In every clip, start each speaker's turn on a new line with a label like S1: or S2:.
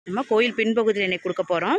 S1: நம்ம கோயில் பின்பகுதியில் இன்னைக்கு கொடுக்க போகிறோம்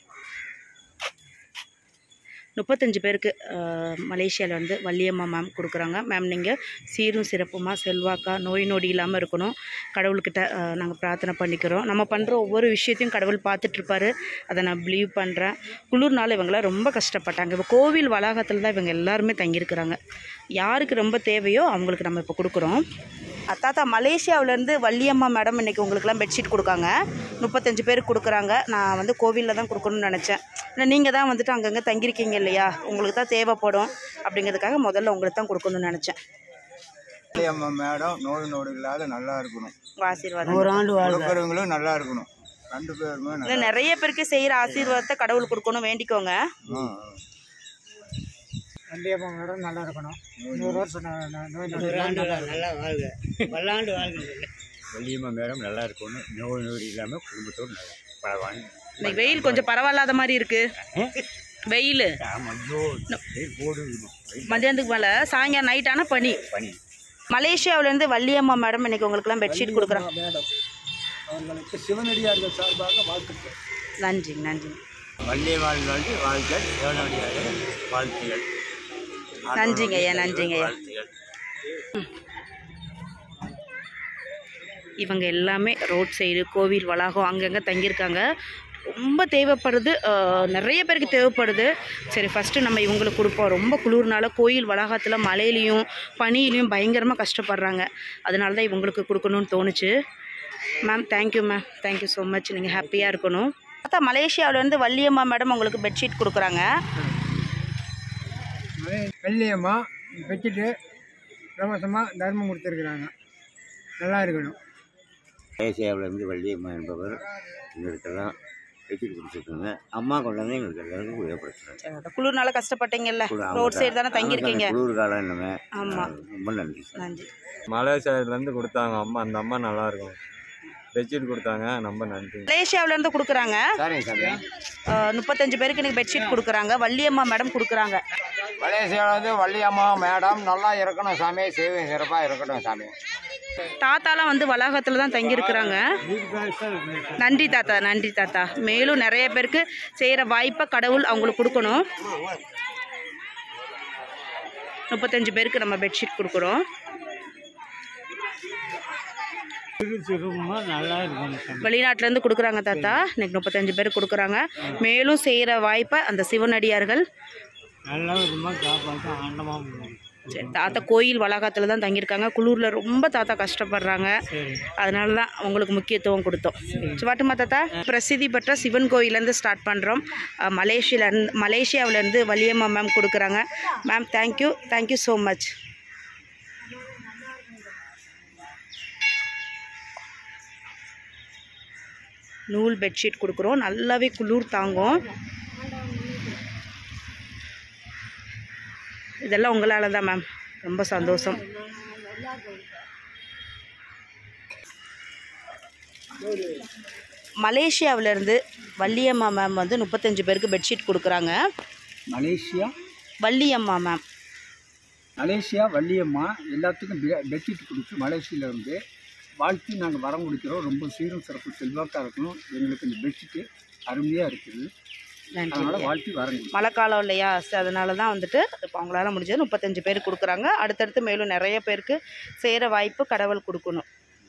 S1: முப்பத்தஞ்சு பேருக்கு மலேசியாவில் வந்து வள்ளியம்மா மேம் கொடுக்குறாங்க மேம் நீங்கள் சீரும் சிறப்புமா செல்வாக்கா நோய் நொடி இல்லாமல் இருக்கணும் கடவுள்கிட்ட நாங்கள் பிரார்த்தனை பண்ணிக்கிறோம் நம்ம பண்ணுற ஒவ்வொரு விஷயத்தையும் கடவுள் பார்த்துட்ருப்பாரு அதை நான் பிலீவ் பண்ணுறேன் குளிர்னால இவங்களாம் ரொம்ப கஷ்டப்பட்டாங்க இப்போ கோவில் வளாகத்தில் தான் இவங்க எல்லாருமே தங்கியிருக்கிறாங்க யாருக்கு ரொம்ப தேவையோ அவங்களுக்கு நம்ம இப்போ கொடுக்குறோம் தாத்தா மலேசியாவிலேருந்து வள்ளியம்மா மேடம் இன்றைக்கி உங்களுக்குலாம் பெட்ஷீட் கொடுக்காங்க முப்பத்தஞ்சு பேருக்கு கொடுக்குறாங்க நான் வந்து கோவிலில் தான் கொடுக்கணும்னு நினச்சேன் இல்லை நீங்கள் தான் வந்துட்டு அங்கங்கே தங்கியிருக்கீங்க இல்லையா உங்களுக்கு தான் தேவைப்படும் அப்படிங்கிறதுக்காக முதல்ல உங்களுக்கு தான் கொடுக்கணும்னு நினச்சேன்
S2: அம்மா மேடம் நோய் நோடு இல்லாத நல்லா இருக்கணும்
S1: உங்கள் ஆசீர்வாதம்
S3: ஒரு ஆண்டு வாழ்க
S2: கொடுக்குறவங்களும் நல்லா இருக்கணும் ரெண்டு பேருமே நல்லா
S1: இல்லை நிறைய பேருக்கு செய்கிற ஆசீர்வாதத்தை கடவுள் கொடுக்கணும் வேண்டிக்கோங்க
S2: ஆ,
S3: வண்டியப்பா மேடம் நல்லா இருக்கணும் நூறு வருஷம் ந- ந- நோய் நொடி
S4: நல்லா வாழ்க பல்லாண்டு வாழ்க
S5: வள்ளியம்மா மேடம் நல்லா இருக்கணும் நோய் நொடி இல்லாமல் குடும்பத்தோடு நல்லா பரவாயில்ல
S1: இன்னைக்கு வெயில் கொஞ்சம் பரவாயில்லாத மாதிரி இருக்கு வெயில்
S5: ஆமாம் ஐயோ வெயில் போடுது
S1: மத்தியானத்துக்கு மேலே சாயங்காலம் நைட் ஆனால் பனி
S5: பனி
S1: மலேசியாவிலேருந்து வள்ளியம்மா மேடம் இன்னைக்கு உங்களுக்குலாம் பெட்ஷீட் கொடுக்குறாங்க
S3: மேடம் அவர்களுக்கு சிவனடியார்கள் சார்பாக வாழ்த்துக்கள்
S1: நன்றி நன்றி
S5: வள்ளிய வாழ்வாழ்வு வாழ்க்கை சிவனுடைய வாழ்த்துகள்
S1: நன்றிங்க ஐயா நன்றிங்க ஐயா
S5: வாழ்த்துகள்
S1: இவங்க எல்லாமே ரோட் சைடு கோவில் வளாகம் அங்கங்கே தங்கியிருக்காங்க ரொம்ப தேவைப்படுது அஹ், நிறைய பேருக்கு தேவைப்படுது சரி ஃபஸ்ட்டு நம்ம இவங்களுக்கு கொடுப்போம் ரொம்ப குளிர்னால கோயில் வளாகத்தில் மழையிலையும் பனியிலையும் பயங்கரமாக கஷ்டப்படுறாங்க அதனால தான் இவங்களுக்கு கொடுக்கணும்னு தோணுச்சு ma'am thank you ma'am thank you so much நீங்கள் ஹாப்பியாக இருக்கணும் பார்த்தா மலேசியாவிலேருந்து வள்ளியம்மா மேடம் உங்களுக்கு பெட்ஷீட் கொடுக்குறாங்க
S3: வெள்ளியம்மா வச்சுட்டு இலவசமாக தர்மம் கொடுத்துருக்குறாங்க நல்லா இருக்கணும்
S5: மலேசியாவிலேருந்து வள்ளியம்மா என்பவர் எங்களுக்கெல்லாம் வெட்டிட்டு கொடுத்துருக்காங்க அம்மா கொண்டாந்து எங்களுக்கு எல்லாருக்கும் உபயோகப்படுத்துறாங்க
S1: சரி, அதான் குளிர்னால கஷ்டப்பட்டீங்கல்ல
S5: குளிர் ஆமா
S1: ரோட் சைடு தானே
S5: சார்.
S1: தங்கியிருக்கீங்க
S5: ஆமா சார், குளிர் காலம் என்னமே
S1: ஆமா.
S5: ரொம்ப நன்றி சார்
S1: நன்றி
S6: மலேசியாவிலேருந்து கொடுத்தாங்க அம்மா அந்த அம்மா நல்லா இருக்கும் பெட்ஷீட் கொடுத்தாங்க ரொம்ப நன்றி
S1: மலேசியாவிலேருந்து கொடுக்குறாங்க
S2: சரிங்க சாமி
S1: அஹ், முப்பத்தஞ்சு பேருக்கு இன்னைக்கு பெட்ஷீட் கொடுக்குறாங்க வள்ளியம்மா மேடம் கொடுக்குறாங்க
S2: மலேசியாவிலேருந்து வள்ளியம்மா மேடம் நல்லா இருக்கணும் சாமி சேவை சிறப்பாக இருக்கட்டும் சாமி
S1: தாத்தாலாம் வந்து வளாகத்தில் தான் தங்கியிருக்கிறாங்க நன்றி தாத்தா நன்றி தாத்தா மேலும் நிறைய பேருக்கு செய்கிற வாய்ப்பை கடவுள் அவங்களுக்கு கொடுக்கணும் முப்பத்தஞ்சு பேருக்கு நம்ம பெட்ஷீட் கொடுக்குறோம்
S4: நல்லா இருக்கும்
S1: வெளிநாட்டிலேருந்து கொடுக்குறாங்க தாத்தா இன்னைக்கு முப்பத்தஞ்சு பேர் கொடுக்குறாங்க மேலும் செய்கிற வாய்ப்பை அந்த சிவனடியார்கள்
S4: நல்ல விதமாக காப்பாற்ற ஆண்டமாக
S1: சரி, தாத்தா கோயில் வளாகத்தில் தான் தங்கியிருக்காங்க குளூரில் ரொம்ப தாத்தா கஷ்டப்படுறாங்க
S4: சரி
S1: அதனால தான் அவங்களுக்கு முக்கியத்துவம் கொடுத்தோம் சுவாட்டுமா தாத்தா பிரசித்தி பெற்ற சிவன் கோயிலேருந்து ஸ்டார்ட் பண்ணுறோம் மலேசியிலேருந்து மலேசியாவிலேருந்து வலியம்மா மேம் கொடுக்குறாங்க ma'am thank you thank you so much நூல் பெட்ஷீட் கொடுக்குறோம் நல்லாவே குளிர் தாங்கும் இதெல்லாம் உங்களால தான் மேம் ரொம்ப சந்தோஷம் மலேசியாவிலேருந்து வள்ளியம்மா மேம் வந்து முப்பத்தஞ்சு பேருக்கு பெட்ஷீட் கொடுக்குறாங்க
S3: Malaysia
S1: Valliyamma ma'am
S3: Malaysia Valliyamma எல்லாத்துக்கும் பெ- பெட்ஷீட் கொடுத்து மலேசியிலேருந்து வாழ்த்து நாங்கள் வரம் கொடுக்குறோம் ரொம்ப சீரும் சிறப்பு செல்வாக்காக இருக்கணும் எங்களுக்கு இந்த பெட்ஷீட்டு அருமையாக இருக்குது
S1: நன்றி
S3: அதனால் வாழ்த்து வரம் கொடுக்குறோம்
S1: மழை காலம் இல்லையா ஸோ அதனால தான் வந்துட்டு இப்போ அவங்களால முடிஞ்சது முப்பத்தஞ்சு பேர் கொடுக்குறாங்க அடுத்தடுத்து மேலும் நிறைய பேருக்கு செய்கிற வாய்ப்பு கடவுள் கொடுக்கணும்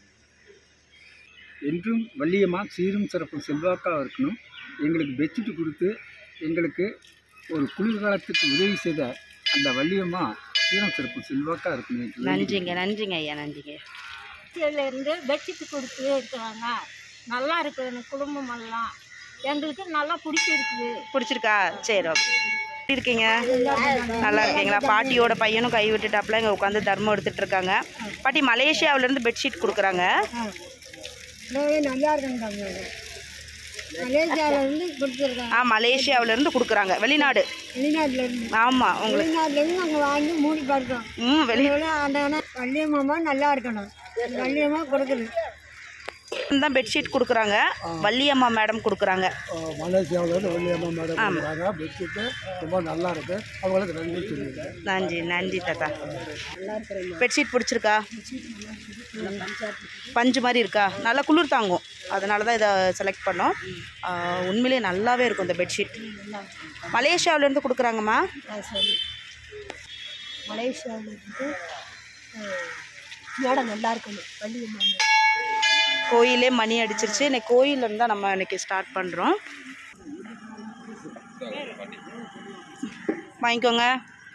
S3: என்றும் வள்ளியம்மா சீரும் சிறப்பும் செல்வாக்காக இருக்கணும் எங்களுக்கு பெட்ஷீட்டு கொடுத்து எங்களுக்கு ஒரு குளிர்காலத்துக்கு உதவி செய்த அந்த வள்ளியம்மா சீரும் சிறப்பும் செல்வாக்காக இருக்கணும் என்று
S1: நன்றிங்க நன்றிங்க ஐயா நன்றிங்க
S7: இருந்து பெட்ஷீட் கொடுத்து இருக்கிறாங்க நல்லா இருக்குது எனக்கு குடும்பம் எல்லாம் எங்களுக்கு நல்லா பிடிச்சிருக்குது
S1: பிடிச்சிருக்கா சரி ஓகே எப்படி இருக்கீங்க நல்லா இருக்கீங்களா பாட்டியோட பையனும் கை விட்டுட்டாப்புல இங்கே உட்காந்து தர்மம் எடுத்துட்டு இருக்காங்க பாட்டி மலேசியாவிலேருந்து பெட்ஷீட் கொடுக்குறாங்க
S7: நல்லா இருக்குங்க மலேசியாவிலேருந்து கொடுத்துருக்காங்க
S1: ஆ மலேசியாவிலேருந்து கொடுக்குறாங்க வெளிநாடு
S7: வெளிநாட்டிலேருந்து
S1: ஆமாம் உங்களுக்கு
S7: வெளிநாட்டிலேருந்து நாங்கள் வாங்கி மூடி பார்த்தோம்
S1: ம் வெளி
S7: அந்த வள்ளியம்மா நல்லா இருக்கணும் வள்ளியம்மா கொடுக்குது
S1: தான் பெட்ஷீட் கொடுக்குறாங்க வள்ளியம்மா மேடம் கொடுக்குறாங்க
S3: மலேசியாவிலேருந்து வள்ளியம்மா மேடம் கொடுக்குறாங்க பெட்ஷீட்டு ரொம்ப நல்லா இருக்குது அவங்களுக்கு நன்றி சொல்லியிருக்கேன்
S1: நன்றி நன்றி தாத்தா பெட்ஷீட் பிடிச்சிருக்கா பஞ்சு மாதிரி இருக்கா நல்லா குளிர் தாங்கும் அதனால தான் இதை செலக்ட் பண்ணோம் ஆஹ் உண்மையிலேயே நல்லாவே இருக்கும் இந்த பெட்ஷீட் மலேசியாவிலேருந்து கொடுக்குறாங்கம்மா
S7: ஆ, சரி மலேசியாவிலிருந்து மேடம் நல்லா இருக்கணும் வள்ளியம்மா மேடம்
S1: கோயிலே மணி அடிச்சிருச்சு இன்னைக்கு கோயிலேருந்து தான் நம்ம இன்னைக்கு ஸ்டார்ட் பண்ணுறோம் வாங்கிக்கோங்க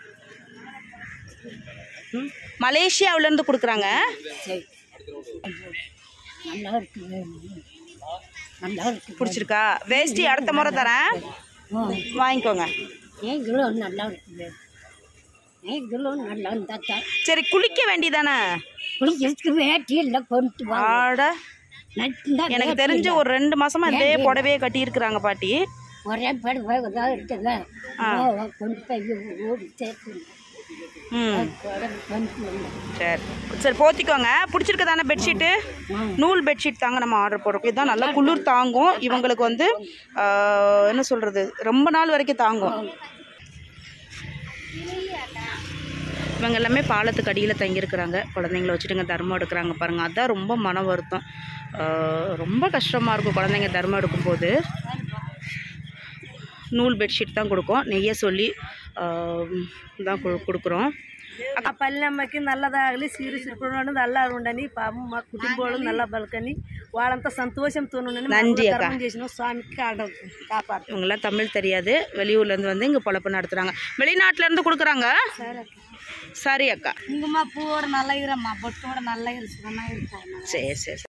S1: ம், மலேசியாவிலேருந்து கொடுக்குறாங்க
S7: சரி நல்லா இருக்குது நல்லா இருக்கு
S1: பிடிச்சிருக்கா வேஷ்டி அடுத்த முறை தரேன் வாங்கிக்கோங்க
S7: ஏன் இவ்வளோ நல்லா இருக்குது ஏன் இவ்வளோ நல்லா இருந்தாத்தா
S1: சரி குளிக்க வேண்டியதானே
S7: குளிக்கிறதுக்கு வேட்டி இல்லை கொண்டு வா
S1: ஆட
S7: நட்டுந்தா
S1: எனக்கு
S7: வேட்டி
S1: தெரிஞ்சு
S7: இல்ல.
S1: ஒரு ரெண்டு மாசமா இதே புடவையே கட்டியிருக்கிறாங்க பாட்டி
S7: ஒரே படுவை தான் இருக்குல்ல ஓ, கொண்டு போய் ஓடி சேர்த்து
S1: ம்
S7: கொண்டு வந்தேன்
S1: சரி சரி போத்திக்கோங்க பிடிச்சிருக்கு தானே பெட்ஷீட்டு நூல் பெட்ஷீட் தாங்க நம்ம ஆர்டர் போடுறோம் இதுதான் நல்லா குளிர் தாங்கும் இவங்களுக்கு வந்து ஆஹ், என்ன சொல்கிறது ரொம்ப நாள் வரைக்கும் தாங்கும் இவங்க எல்லாமே பாலத்துக்கு அடியில் தங்கியிருக்கிறாங்க குழந்தைங்கள வச்சுட்டுங்க தர்மம் எடுக்கிறாங்க பாருங்கள் அதான் ரொம்ப மன வருத்தம் ஆஹ், ரொம்ப கஷ்டமாக இருக்கும் குழந்தைங்க தர்மம் எடுக்கும்போது நூல் பெட்ஷீட் தான் கொடுக்கும் நெய்ய சொல்லி ஆஹ், தான் கொடு- கொடுக்குறோம்
S8: ಆ ಪಲ್ಯಮ್ಮಕ್ಕೆ ನಲ್ಲದಾಗಲಿ ಸೀರೆ ಸಿರ್ಕೊಂಡು నల్ల ఉండని పాపం మా కుటుంబాలు నల్ల బలకని వాళ్ళంతా సంతోషంతో ఉండని
S1: நன்றி அக்கா.
S8: చేసిన స్వామికి ఆర్డర్ కాపాడు
S1: இவங்கெல்லாம் தமிழ் தெரியாது வெளியூர்லேருந்து வந்து இங்கே பொழப்பு நடத்துகிறாங்க வெளிநாட்டிலேருந்து கொடுக்குறாங்க சரி அக்கா
S8: ఇంక మా పువ్వు కూడా నల్ల ఇరమ్మా బొట్టు కూడా నల్ల ఇరుసు
S1: சரி சரி